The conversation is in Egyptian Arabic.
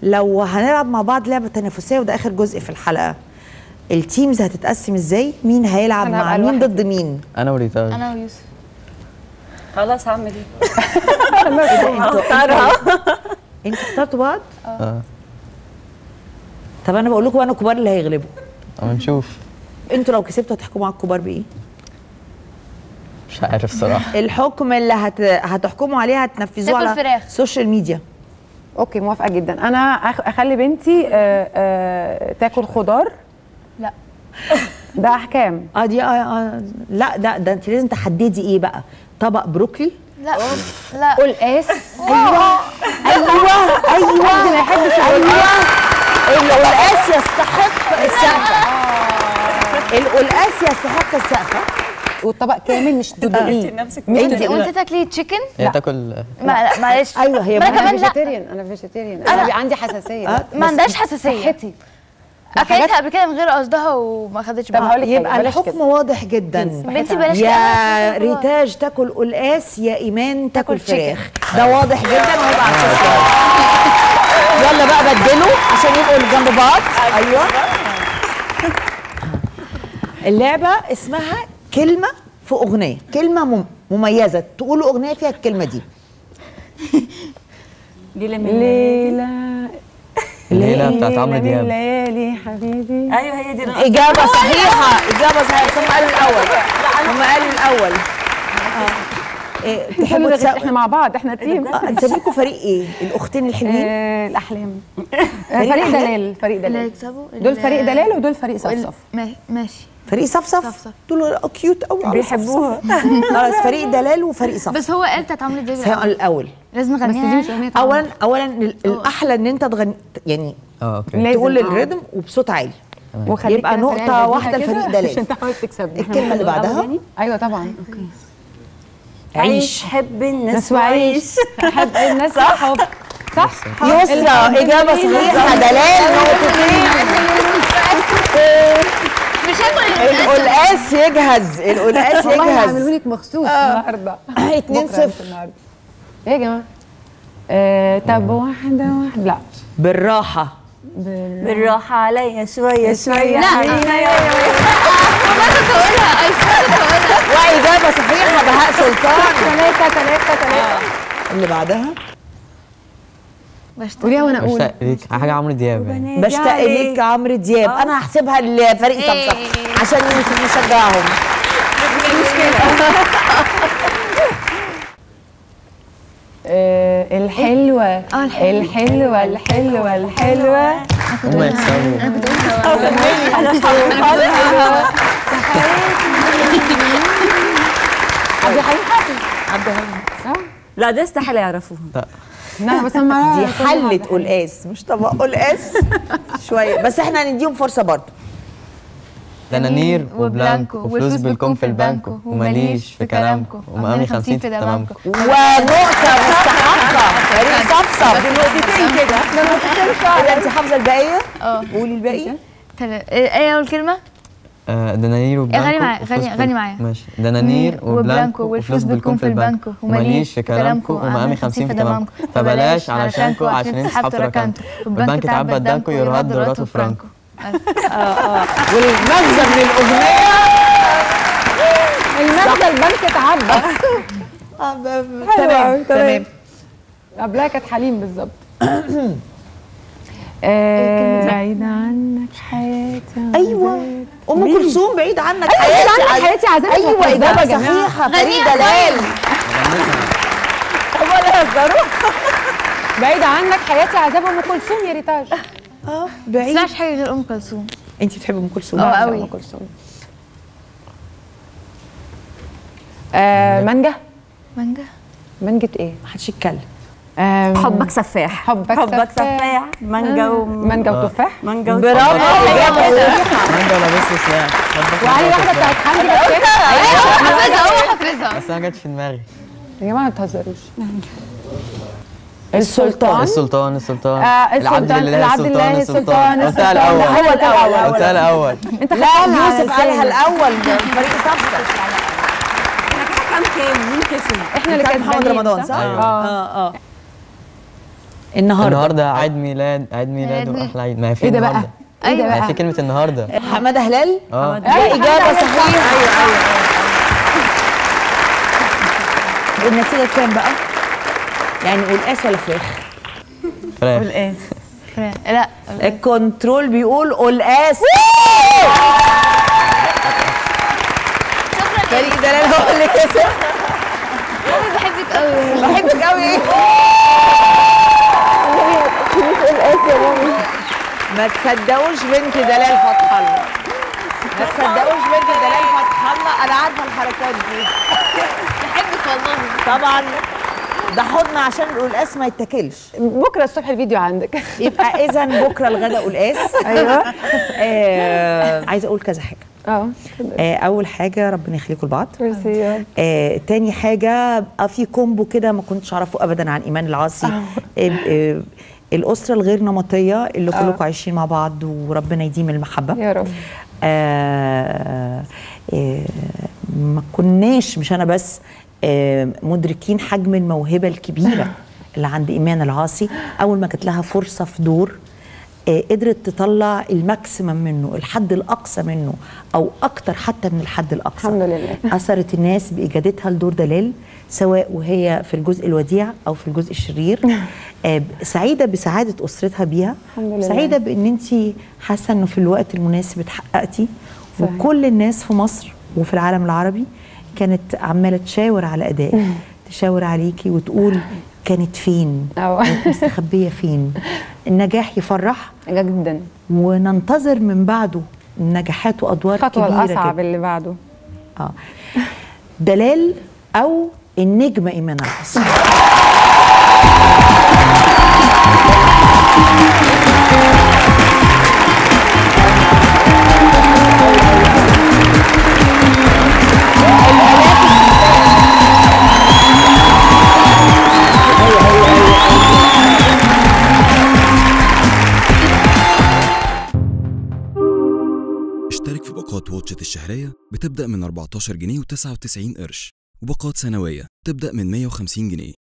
لو هنلعب مع بعض لعبه تنافسيه وده اخر جزء في الحلقه التيمز هتتقسم ازاي مين هيلعب أنا مع هبقى مين لوحدي. ضد مين انا وريتاج انا ويوسف خلاص هعمل ايه انتوا انتوا اخترتوا بعض اه طب انا بقول لكم انا الكبار اللي هيغلبوا اما نشوف انتوا لو كسبتوا هتحكموا على الكبار بايه مش عارف صراحه الحكم اللي هت... هتحكموا عليه هتنفذوه تاكل على فراخ. السوشيال ميديا اوكي موافقه جدا انا أخ- اخلي بنتي آه، آه، تاكل خضار لا ده احكام اه دي آه آه لا ده ده انت لازم تحددي ايه بقى طبق بروكلي لا لا قلقاس ايوه ايوه ايوه ايوه القلقاس يستحق السقفه القلقاس يستحق السقفه والطبق كامل مش تدقيه نفسك انت وانت تاكلي تشيكن هي تاكل ما لا معلش ايوه هي ما انا بقى كمان لا فيجيتيريان انا فيجيتيريان انا بي- عندي حساسيه آه. ما عندهاش حساسيه صحتي اكلتها قبل كده من غير قصدها وما خدتش طب هقول بالها لك يبقى حاجة، بلاش الحكم كده. واضح جدا بنتي بلاش يا كده. ريتاج تاكل قلقاس يا ايمان تاكل تاكل chicken. فراخ ده واضح جدا وهيبقى على السوشيال يلا بقى بدلوا عشان يبقوا جنب بعض ايوه اللعبه اسمها كلمه في اغنيه كلمه مم- مميزه تقولوا اغنيه فيها الكلمه دي ليلة من ليلى الليله بتاعت عمرو من دياب ليالي حبيبي ايوه هي دي الغلط. اجابه صحيحه اجابه صحيحه بس هم قالوا الاول هم قالوا الاول اه إيه، حلو تحبوا ده تسا... احنا مع بعض احنا تيم اه نسميكوا فريق ايه الاختين الحلوين آه، الاحلام آه، فريق دلال فريق اللي دلال هيكسبوا دول فريق دلال ودول فريق صفصف ما- ماشي فريق صفصف صفصف. دول كيوت قوي بيحبوها خلاص فريق دلال وفريق صفصف بس هو قال بتاعت عمرو دياب بس هي الاول لازم بس دي نغنيها مش اغنيه طبعاً. اولا اولا ال- الاحلى ان انت تغني يعني اه اوكي لازم. تقول آه. الريتم وبصوت عالي وخليك يبقى كده نقطة سريع بديها واحدة كده لفريق دلال. عشان تحاول تكسبني الكلمة اللي بعدها ايوه طبعا عيش حب الناس ناس وعيش حب الناس حب صح يسرى إجابة صحيحة دلال نقطتين مش هاكل القلقاس يجهز القلقاس والله هعمله يجهز لك مخصوص النهارده 2 بكرة مش 0 النهارده ايه يا جماعه آه طب واحده واحده لا بالراحة بالراحه عليا شويه شويه لا تقولها وإجابة صحيحة بهاء سلطان ثلاثه ثلاثه ثلاثه اللي بعدها قوليها وانا اقول مشتاق ليك حاجه عمرو دياب يعني بشتاق ليك عمرو دياب انا هحسبها لفريق صفصف عشان نشجعهم آه الحلوه الحلوه الحلوه الحلوه هم يكسبوا عبد الحليم حافظ عبد الحليم اه لا ده استحاله يعرفوها لا بس انا دي حلة قلقاس مش طبق قلقاس شوية بس احنا هنديهم فرصة برضه دنانير وبلانكو وفلوس بالكم في البنكو وماليش في كلامكو ومقامي 50 في تمامكو ونقطة مستحقة فريق صفصف بنقطتين كده كده انت حافظة الباقية؟ اه قولي الباقي تل- ايه اول كلمه آه، دنانير وبلانكو غني معايا، وفلوس غني- بال- غني معايا. ماشي دنانير وبلانكو والفلوس بالكم في البنكو وماليش في كلامكو ومقامي 50 في تمامكو فبلاش علشانكو عشان انت سحبتوا ركنتو والبنك تعبى الدنكو يروهات دولارات وفرانكو والمغزى من الأغنية المغزى البنك اتعبى تمام تمام قبلها كانت حليم بالظبط آه، بعيد عنك حياتي ايوه ام كلثوم بعيد عنك بعيد حياتي عنك حياتي عذاب ايوه وفزع. اجابه يا جماعة. صحيحه فريق غنيها دلال بعيد عنك حياتي عذاب ام كلثوم يا ريتاج اه ما بعيد تسمعش حاجه غير ام كلثوم انت بتحبي ام كلثوم اه بعشق قوي. ام كلثوم آه مانجا مانجا مانجة ايه؟ محدش يتكلم آم، حبك سفاح حبك حبك سفاح. سفاح مانجا و مانجا وتفاح مانجا برافو اجابه صحيحه مانجا ولا بس سلاح وعلي واحده بتاعت حمدي بس حافظها هو حافظها بس انا ما جاتش في دماغي يا جماعه ما تهزروش السلطان السلطان السلطان آه، العبد السلطان، لله العبد لله، السلطان، قلتها السلطان. الاول هو الأول. قلتها الاول انت لا خدتها على يوسف قالها لسانك. الاول فريق صفصف كام كام مين كسب احنا اللي كان محمد كسبانين رمضان صح؟ أيوة. اه اه النهارده النهارده عيد ميلاد عيد ميلاد عيد ميلاد. واحلى عيد ما هي في ايه ده بقى؟ النهارده ايه ده أيوة. ما هي بقى؟ في كلمه النهارده حماده هلال اه ده اجابه صحيحه النتيجه كام بقى يعني قلقاس ولا فراخ فراخ والقاس فراخ. لا الكنترول بيقول قلقاس شكرا فريق دلال هو اللي كسب مامي بحبك قوي بحبك قوي ما تصدقوش بنت دلال فتح الله ما تصدقوش بنت دلال فتح الله انا عارفه الحركات دي بحبك والله طبعا ده حضن عشان القلقاس ما يتاكلش بكره الصبح الفيديو عندك يبقى اذا بكره الغدا قلقاس ايوه آه عايزه اقول كذا حاجه اه آه اول حاجه ربنا يخليكم لبعض ميرسي يا رب. آه، تاني حاجة آه، في كومبو كده ما كنتش أعرفه أبدا عن إيمان العاصي آه، آه، الأسرة الغير نمطية اللي كلكم عايشين مع بعض وربنا يديم المحبة يا رب آه آه ما كناش مش أنا بس آه مدركين حجم الموهبة الكبيرة اللي عند إيمان العاصي أول ما جات لها فرصة في دور آه قدرت تطلع الماكسيمم منه الحد الأقصى منه أو أكتر حتى من الحد الأقصى الحمد لله. أثرت الناس بإجادتها لدور دلال سواء وهي في الجزء الوديع أو في الجزء الشرير آه ب- سعيدة بسعادة أسرتها بيها الحمد لله. سعيدة بإن أنت حاسة إنه في الوقت المناسب اتحققتي صحيح. وكل الناس في مصر وفي العالم العربي كانت عمالة تشاور على أدائك تشاور عليكي وتقول كانت فين أو. كانت مستخبية فين النجاح يفرح جدا وننتظر من بعده نجاحات وأدوار الخطوه كبيرة الاصعب جدا اللي بعده اه دلال او النجمه ايمان العاصي اشترك في باقات واتشت الشهرية بتبدأ من 14 جنيه و99 قرش وباقات سنوية تبدأ من 150 جنيه